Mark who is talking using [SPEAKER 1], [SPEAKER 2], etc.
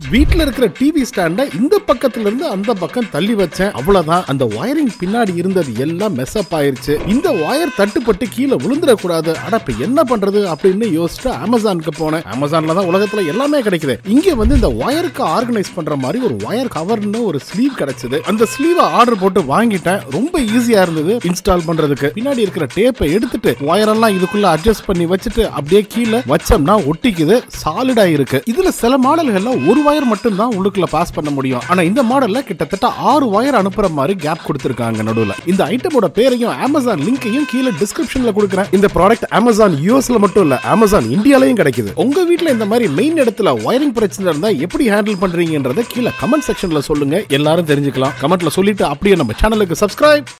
[SPEAKER 1] வீட்ல இருக்கிற டிவி ஸ்டாண்ட இந்த பக்கத்துல இருந்து அந்த பக்கம் தள்ளி வச்சேன் அவ்வளவுதான் அந்த வயரிங் பின்னாடி இருந்தது எல்லாம் மெஸ்அப் ஆயிருச்சு இந்த வயர் தட்டுப்பட்டு கீழே விழுந்துடக்கூடாது அட இப்ப என்ன பண்றது அப்படின்னு யோசிச்சுட்டு அமேசானுக்கு போனேன் அமேசான்ல தான் உலகத்துல எல்லாமே கிடைக்குது இங்க வந்து இந்த வயருக்கு ஆர்கனைஸ் பண்ற மாதிரி ஒரு வயர் கவர்னு ஒரு ஸ்லீவ் கிடைச்சது அந்த ஸ்லீவை ஆர்டர் போட்டு வாங்கிட்டேன் ரொம்ப ஈஸியா இருந்தது இன்ஸ்டால் பண்றதுக்கு பின்னாடி இருக்கிற டேப்பை எடுத்துட்டு வயரெல்லாம் இதுக்குள்ள அட்ஜஸ்ட் பண்ணி வச்சுட்டு அப்படியே கீழே வச்சோம்னா ஒட்டிக்குது சாலிடா இருக்கு இதுல சில மாடல்கள்ல ஒரு வயர் மட்டும் தான் உள்ளுக்குள்ள பாஸ் பண்ண முடியும் ஆனா இந்த மாடல்ல கிட்டத்தட்ட ஆறு வயர் அனுப்புற மாதிரி கேப் கொடுத்திருக்காங்க நடுவுல இந்த ஐட்டமோட பேரையும் அமேசான் லிங்கையும் கீழே டிஸ்கிரிப்ஷன்ல கொடுக்குறேன் இந்த ப்ராடக்ட் அமேசான் யூஎஸ்ல மட்டும் இல்ல அமேசான் இந்தியாலயும் கிடைக்குது உங்க வீட்ல இந்த மாதிரி மெயின் இடத்துல வயரிங் பிரச்சனை இருந்தா எப்படி ஹேண்டில் பண்றீங்கன்றத கீழே கமெண்ட் செக்ஷன்ல சொல்லுங்க எல்லாரும் தெரிஞ்சுக்கலாம் கமெண்ட்ல சொல்லிட்டு அப்படியே நம்ம சேனலுக்கு சப்ஸ்கிரைப்